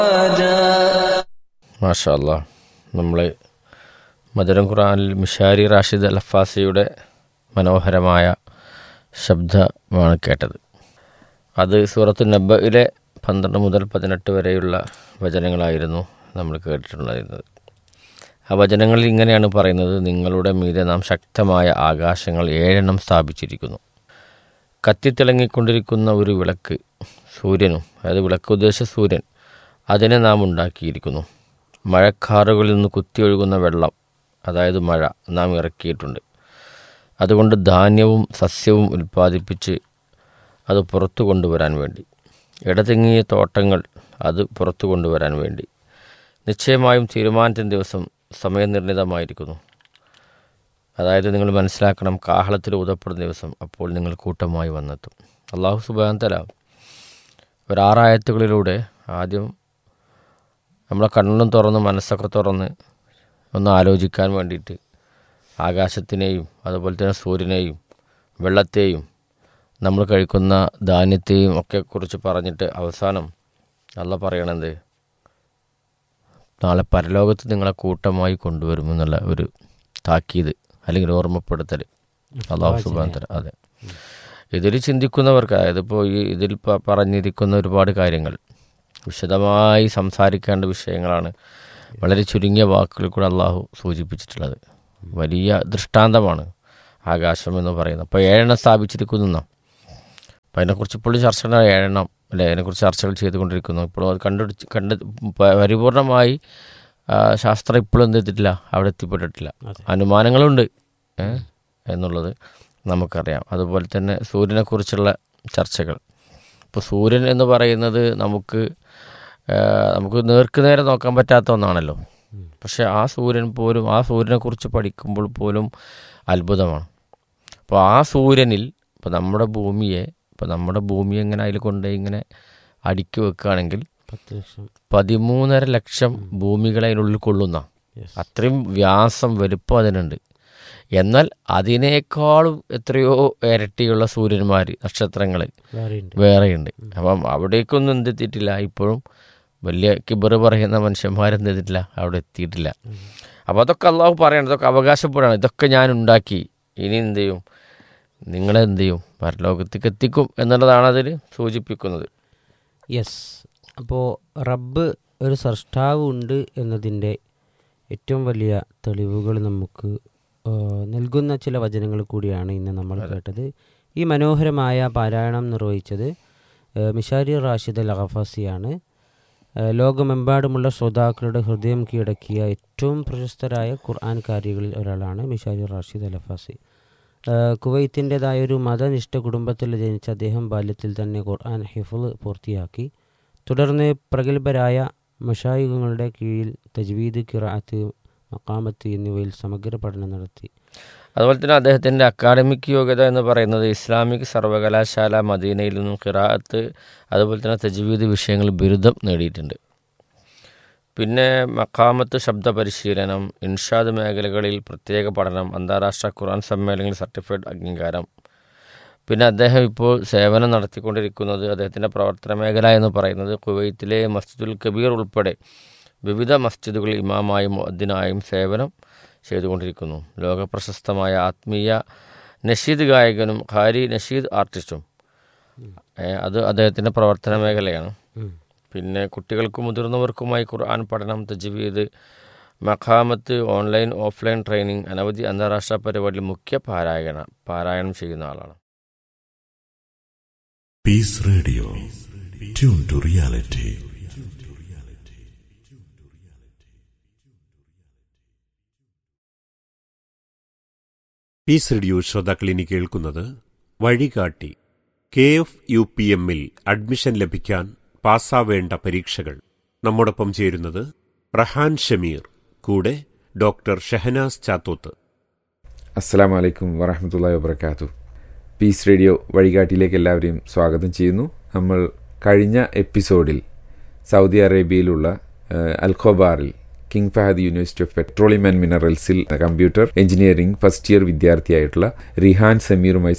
മാഷാ അല്ലാ നമ്മൾ മധുരം ഖുറാനിൽ മിഷാരി റാഷിദ് അൽ അഫാസിയുടെ മനോഹരമായ ശബ്ദമാണ് കേട്ടത് അത് സൂറത്ത് നബ്ബയിലെ പന്ത്രണ്ട് മുതൽ പതിനെട്ട് വരെയുള്ള വചനങ്ങളായിരുന്നു നമ്മൾ കേട്ടിട്ടുണ്ടായിരുന്നത് ആ വചനങ്ങളിൽ ഇങ്ങനെയാണ് പറയുന്നത് നിങ്ങളുടെ മീതെ നാം ശക്തമായ ആകാശങ്ങൾ ഏഴെണ്ണം സ്ഥാപിച്ചിരിക്കുന്നു കത്തിത്തിളങ്ങിക്കൊണ്ടിരിക്കുന്ന ഒരു വിളക്ക് സൂര്യനും അതായത് വിളക്ക് ഉദ്ദേശിച്ച സൂര്യൻ അതിനെ നാം ഉണ്ടാക്കിയിരിക്കുന്നു മഴക്കാറുകളിൽ നിന്ന് കുത്തിയൊഴുകുന്ന വെള്ളം അതായത് മഴ നാം ഇറക്കിയിട്ടുണ്ട് അതുകൊണ്ട് ധാന്യവും സസ്യവും ഉൽപ്പാദിപ്പിച്ച് അത് പുറത്തു കൊണ്ടുവരാൻ വേണ്ടി ഇടതിങ്ങിയ തോട്ടങ്ങൾ അത് പുറത്തു കൊണ്ടുവരാൻ വേണ്ടി നിശ്ചയമായും തീരുമാനത്തിൻ്റെ ദിവസം സമയനിർണിതമായിരിക്കുന്നു അതായത് നിങ്ങൾ മനസ്സിലാക്കണം കാഹളത്തിൽ ഊതപ്പെടുന്ന ദിവസം അപ്പോൾ നിങ്ങൾ കൂട്ടമായി വന്നെത്തും അള്ളാഹു സുബാൻ തല ഒരാറായത്തുകളിലൂടെ ആദ്യം നമ്മളെ കണ്ണും തുറന്ന് മനസ്സൊക്കെ തുറന്ന് ഒന്ന് ആലോചിക്കാൻ വേണ്ടിയിട്ട് ആകാശത്തിനെയും അതുപോലെ തന്നെ സൂര്യനെയും വെള്ളത്തെയും നമ്മൾ കഴിക്കുന്ന ധാന്യത്തെയും ഒക്കെ കുറിച്ച് പറഞ്ഞിട്ട് അവസാനം അല്ല പറയണത് നാളെ പരലോകത്ത് നിങ്ങളെ കൂട്ടമായി കൊണ്ടുവരുമെന്നുള്ള ഒരു താക്കീത് അല്ലെങ്കിൽ ഓർമ്മപ്പെടുത്തൽ അള്ളാഹു സുബാൻ തല അതെ ഇതിൽ ചിന്തിക്കുന്നവർക്ക് അതായത് ഇപ്പോൾ ഈ ഇതിൽ പ- പറഞ്ഞിരിക്കുന്ന ഒരുപാട് കാര്യങ്ങൾ വിശദമായി സംസാരിക്കേണ്ട വിഷയങ്ങളാണ് വളരെ ചുരുങ്ങിയ വാക്കുകളിൽ കൂടെ അള്ളാഹു സൂചിപ്പിച്ചിട്ടുള്ളത് വലിയ ദൃഷ്ടാന്തമാണ് ആകാശം എന്ന് പറയുന്നത് അപ്പോൾ ഏഴെണ്ണം സ്ഥാപിച്ചിരിക്കുന്നു എന്നാ. അപ്പോൾ അതിനെക്കുറിച്ച് ഇപ്പോഴും ചർച്ചകൾ ഏഴെണ്ണം അല്ലെ അതിനെക്കുറിച്ച് ചർച്ചകൾ ചെയ്തുകൊണ്ടിരിക്കുന്നു ഇപ്പോഴും അത് കണ്ടുപിടിച്ച് കണ്ട് പ- പരിപൂർണമായി ആ, ശാസ്ത്രം ഇപ്പോഴും എന്ത് ചെയ്തിട്ടില്ല അവിടെ എത്തിപ്പെട്ടിട്ടില്ല അതെ. അനുമാനങ്ങളുണ്ട് ഏ, എന്നുള്ളത് നമുക്കറിയാം അതുപോലെ തന്നെ സൂര്യനെക്കുറിച്ചുള്ള ചർച്ചകൾ ഇപ്പോൾ സൂര്യൻ എന്ന് പറയുന്നത് നമുക്ക് ആ, നമുക്ക് നേർക്ക് നേരെ നോക്കാൻ പറ്റാത്ത ഒന്നാണല്ലോ പക്ഷെ ആ സൂര്യൻ പോലും ആ സൂര്യനെക്കുറിച്ച് പഠിക്കുമ്പോൾ പോലും അത്ഭുതമാണ് അപ്പോൾ ആ സൂര്യനിൽ ഇപ്പോൾ നമ്മുടെ ഭൂമിയെ ഇപ്പോൾ നമ്മുടെ ഭൂമി എങ്ങനെ അതിൽ കൊണ്ടുപോയി ഇങ്ങനെ അടുക്കി വെക്കുകയാണെങ്കിൽ പത്ത് ലക്ഷം പതിമൂന്നര ലക്ഷം ഭൂമികളെ അതിനുള്ളിൽ കൊള്ളുന്ന യെസ് അത്രയും വ്യാസം വലുപ്പം അതിനുണ്ട് എന്നാൽ അതിനേക്കാളും എത്രയോ ഇരട്ടിയുള്ള സൂര്യന്മാർ നക്ഷത്രങ്ങൾ വേറെയുണ്ട് വേറെയുണ്ട് അപ്പം അവിടേക്കൊന്നും എന്തെത്തിയിട്ടില്ല ഇപ്പോഴും വലിയ കിബറ് പറയുന്ന മനുഷ്യന്മാരെന്ത് ചെയ്തിട്ടില്ല അവിടെ എത്തിയിട്ടില്ല അപ്പോൾ അതൊക്കെ അള്ളാഹു പറയണം ഇതൊക്കെ അവകാശപ്പെടാണ് ഇതൊക്കെ ഞാൻ ഉണ്ടാക്കി ഇനി എന്ത് ചെയ്യും നിങ്ങളെ എന്ത് ചെയ്യും പരലോകത്തേക്ക് എത്തിക്കും എന്നുള്ളതാണ് അതിൽ സൂചിപ്പിക്കുന്നത് യെസ് അപ്പോൾ റബ്ബ് ഒരു സൃഷ്ടാവ് ഉണ്ട് എന്നതിൻ്റെ ഏറ്റവും വലിയ തെളിവുകൾ നമുക്ക് ആ, നൽകുന്ന ചില വചനങ്ങൾ കൂടിയാണ് ഇന്ന് നമ്മൾ കേട്ടത് ഈ മനോഹരമായ പാരായണം നിർവഹിച്ചത് ആ, മിഷാരി റാഷിദ് അൽ അഖഫാസിയാണ് ആ, ലോകമെമ്പാടുമുള്ള ശ്രോതാക്കളുടെ ഹൃദയം കീഴടക്കിയ ഏറ്റവും പ്രശസ്തരായ ഖുർആൻകാരികളിൽ ഒരാളാണ് മിഷാരി റാഷിദ് അൽ അഖഫാസി കുവൈത്തിൻ്റെതായ ഒരു മതനിഷ്ഠ കുടുംബത്തിൽ ജനിച്ച അദ്ദേഹം ബാല്യത്തിൽ തന്നെ ഖുർആൻ ഹിഫുൾ പൂർത്തിയാക്കി തുടർന്ന് പ്രഗത്ഭരായ മഷായുഗങ്ങളുടെ കീഴിൽ തജ്വീദ് കിറാത്ത് മക്കാമത്ത് എന്നിവയിൽ സമഗ്ര പഠനം നടത്തി അതുപോലെ തന്നെ അദ്ദേഹത്തിൻ്റെ അക്കാഡമിക് യോഗ്യത എന്ന് പറയുന്നത് ഇസ്ലാമിക് സർവകലാശാല മദീനയിൽ നിന്നും ഖിറാഅത്ത് അതുപോലെ തന്നെ തജ്വീദ് വിഷയങ്ങൾ ബിരുദം നേടിയിട്ടുണ്ട് പിന്നെ മക്കാമത്ത് ശബ്ദ പരിശീലനം ഇൻഷാദ് മേഖലകളിൽ പ്രത്യേക പഠനം അന്താരാഷ്ട്ര ഖുർആൻ സമ്മേളനങ്ങളിൽ സർട്ടിഫൈഡ് അംഗീകാരം പിന്നെ അദ്ദേഹം ഇപ്പോൾ സേവനം നടത്തിക്കൊണ്ടിരിക്കുന്നത് അദ്ദേഹത്തിൻ്റെ പ്രവർത്തന മേഖല എന്ന് പറയുന്നത് കുവൈത്തിലെ മസ്ജിദുൽ കബീർ ഉൾപ്പെടെ വിവിധ മസ്ജിദുകളിൽ ഇമാമായും മുഅദ്ദിനായും സേവനം ചെയ്തുകൊണ്ടിരിക്കുന്നു ലോകപ്രശസ്തമായ ആത്മീയ നഷീദ് ഗായകനും ഖാരി നഷീദ് ആർട്ടിസ്റ്റും ഏ, അത് അദ്ദേഹത്തിൻ്റെ പ്രവർത്തന മേഖലയാണ് പിന്നെ കുട്ടികൾക്കും മുതിർന്നവർക്കുമായി ഖുർആൻ പഠനം തജ്വീദ് മഖാമത്ത് ഓൺലൈൻ ഓഫ്ലൈൻ ട്രെയിനിങ് അനവധി അന്താരാഷ്ട്ര പരിപാടിയിൽ മുഖ്യ പാരായണ പാരായണം ചെയ്യുന്ന ആളാണ് Peace Radio. Tune to reality. Peace radio ശ്രോതാക്കൾ ഇനി കേൾക്കുന്നത് വഴികാട്ടി കെ എഫ് യു പി എമ്മിൽ അഡ്മിഷൻ ലഭിക്കാൻ പാസ്സാവേണ്ട പരീക്ഷകൾ നമ്മോടൊപ്പം ചേരുന്നത് റഹാൻ ഷമീർ കൂടെ ഡോക്ടർ ഷഹനാസ് ചാത്തോത്ത് അസ്സാം വലൈക്കും വറഹമത്തല്ലാ വബർക്കാത്തു പീസ് റേഡിയോ വഴികാട്ടിയിലേക്ക് എല്ലാവരെയും സ്വാഗതം ചെയ്യുന്നു നമ്മൾ കഴിഞ്ഞ എപ്പിസോഡിൽ സൗദി അറേബ്യയിലുള്ള ഏഹ്, അൽഖോബാറിൽ King Fahd University of Petroleum and മിനറൽസിൽ കമ്പ്യൂട്ടർ എഞ്ചിനീയറിംഗ് ഫസ്റ്റ് ഇയർ വിദ്യാർത്ഥിയായിട്ടുള്ള റിഹാൻ സമീറുമായി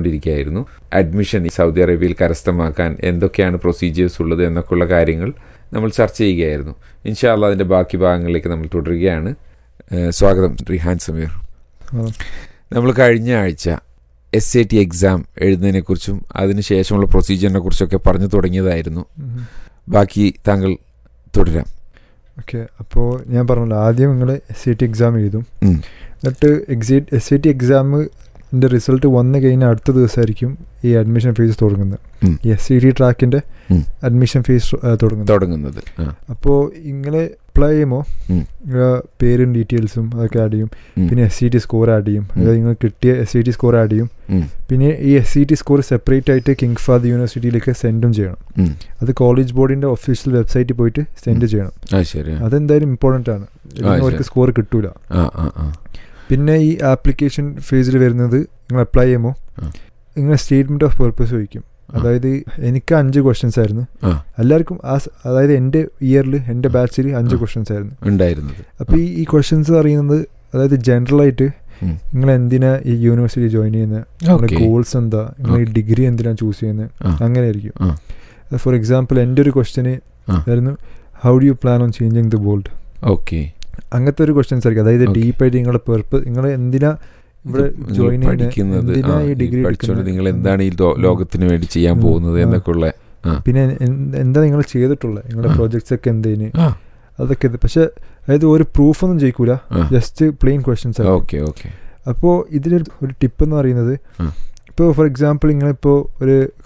സംസാരിച്ചുകൊണ്ടിരിക്കുകയായിരുന്നു അഡ്മിഷൻ സൗദി അറേബ്യയിൽ കരസ്ഥമാക്കാൻ എന്തൊക്കെയാണ് പ്രൊസീജിയേഴ്സ് ഉള്ളത് എന്നൊക്കെയുള്ള കാര്യങ്ങൾ നമ്മൾ ചർച്ച ചെയ്യുകയായിരുന്നു ഇൻഷാല്ല അതിൻ്റെ ബാക്കി ഭാഗങ്ങളിലേക്ക് നമ്മൾ തുടരുകയാണ് ഏഹ് സ്വാഗതം റിഹാൻ സമീർ നമ്മൾ കഴിഞ്ഞ ആഴ്ച എസ് എ ടി എക്സാം എഴുതുന്നതിനെക്കുറിച്ചും അതിനുശേഷമുള്ള പ്രൊസീജിയറിനെ കുറിച്ചൊക്കെ പറഞ്ഞു തുടങ്ങിയതായിരുന്നു ബാക്കി താങ്കൾ തുടരാം ഓക്കെ അപ്പോൾ ഞാൻ പറഞ്ഞല്ലോ ആദ്യം നിങ്ങൾ എസ് സി ടി എക്സാം എഴുതും ഉം. എന്നിട്ട് എക്സി എസ് സി ടി എക്സാമിൻ്റെ റിസൾട്ട് വന്നു കഴിഞ്ഞാൽ അടുത്ത ദിവസമായിരിക്കും ഈ അഡ്മിഷൻ ഫീസ് തുടങ്ങുന്നത് ഉം. ഈ എസ് സി ടി ട്രാക്കിൻ്റെ ഉം. അഡ്മിഷൻ ഫീസ് തുടങ്ങുന്നത് തുടങ്ങുന്നത് ആ. അപ്പോൾ ഇങ്ങനെ അപ്ലൈ ചെയ്യുമ്പോൾ ഉം. പേരും ഡീറ്റെയിൽസും അതൊക്കെ ആഡ് ചെയ്യും ഉം. പിന്നെ S C T score add ചെയ്യും അതായത് നിങ്ങൾ കിട്ടിയ S C T score add ചെയ്യും ഉം. പിന്നെ ഈ S C T score separate ആയിട്ട് കിങ് ഫാദ് യൂണിവേഴ്സിറ്റിയിലേക്ക് സെൻഡും ചെയ്യണം ഉം. അത് കോളേജ് ബോർഡിൻ്റെ ഒഫീഷ്യൽ വെബ്സൈറ്റിൽ പോയിട്ട് സെൻഡ് ചെയ്യണം ആ ശരി ആ. അതെന്തായാലും ഇമ്പോർട്ടൻ്റ് ആണ് ഇല്ലെങ്കിൽ ശരി. അവർക്ക് സ്കോർ കിട്ടൂല ആ ആ ആ പിന്നെ ഈ ആപ്ലിക്കേഷൻ ഫേസിൽ വരുന്നത് നിങ്ങൾ അപ്ലൈ ചെയ്യുമ്പോൾ ആ. നിങ്ങൾ സ്റ്റേറ്റ്മെന്റ് ഓഫ് പർപ്പസ് ചോദിക്കും അതായത് എനിക്ക് അഞ്ച് ക്വസ്റ്റ്യൻസ് ആയിരുന്നു ആ. എല്ലാവർക്കും ആ സ- അതായത് എൻ്റെ ഇയറിൽ എൻ്റെ ബാച്ചിൽ അഞ്ച് ക്വസ്റ്റ്യൻസ് ആയിരുന്നു ഉണ്ടായിരുന്നത് അപ്പോൾ ഈ ഈ ക്വസ്റ്റ്യൻസ് അറിയുന്നത് അതായത് ജനറലായിട്ട് ഉം. നിങ്ങൾ എന്തിനാ ഈ യൂണിവേഴ്സിറ്റി ജോയിൻ ചെയ്യുന്നത് നിങ്ങളുടെ Okay. ഗോൾസ് എന്താ നിങ്ങൾ ഈ ഡിഗ്രി എന്തിനാ ചൂസ് ചെയ്യുന്നത് ആ. അങ്ങനെ ആയിരിക്കും ആ. ഫോർ എക്സാമ്പിൾ എൻ്റെ ഒരു ക്വസ്റ്റ്യന് ആ. ആയിരുന്നു how do you plan on changing the world okay അങ്ങനത്തെ ഒരു ക്വസ്റ്റ്യൻസ് ആയിരിക്കും അതായത് Okay. ഡീപ്പായിട്ട് നിങ്ങളുടെ പെർപ്പസ് നിങ്ങൾ എന്തിനാ ഇവിടെ നിങ്ങൾ ജോയിൻ പഠിക്കുന്നത് എന്തിനാ ആ, ഈ ഈ ഡിഗ്രി പഠിച്ചുകൊണ്ട് നിങ്ങൾ എന്താണ് ഈ ലോ- ലോകത്തിന് വേണ്ടി ചെയ്യാൻ ഉം. പോകുന്നത് ആ. എന്നൊക്കെ ഉള്ള ആ. പിന്നെ എന്ത്- എന്താ നിങ്ങൾ ചെയ്തിട്ടുള്ളത് നിങ്ങളുടെ ആ. പ്രോജക്ട്സ് ഒക്കെ എന്തേന് ആ അതൊക്കെ ഇത് പക്ഷെ അതായത് ഒരു പ്രൂഫ് ഒന്നും ചെയ്യിക്കൂല ആ. ജസ്റ്റ് പ്ലെയിൻ ക്വസ്റ്റ്യൻസ് ആണ് ഓക്കെ ഓക്കെ അപ്പോൾ ഇതിലൊരു ഒരു ടിപ്പ് എന്ന് പറയുന്നത് ആ. ഇപ്പോൾ ഫോർ എക്സാമ്പിൾ നിങ്ങളിപ്പോൾ ഒരു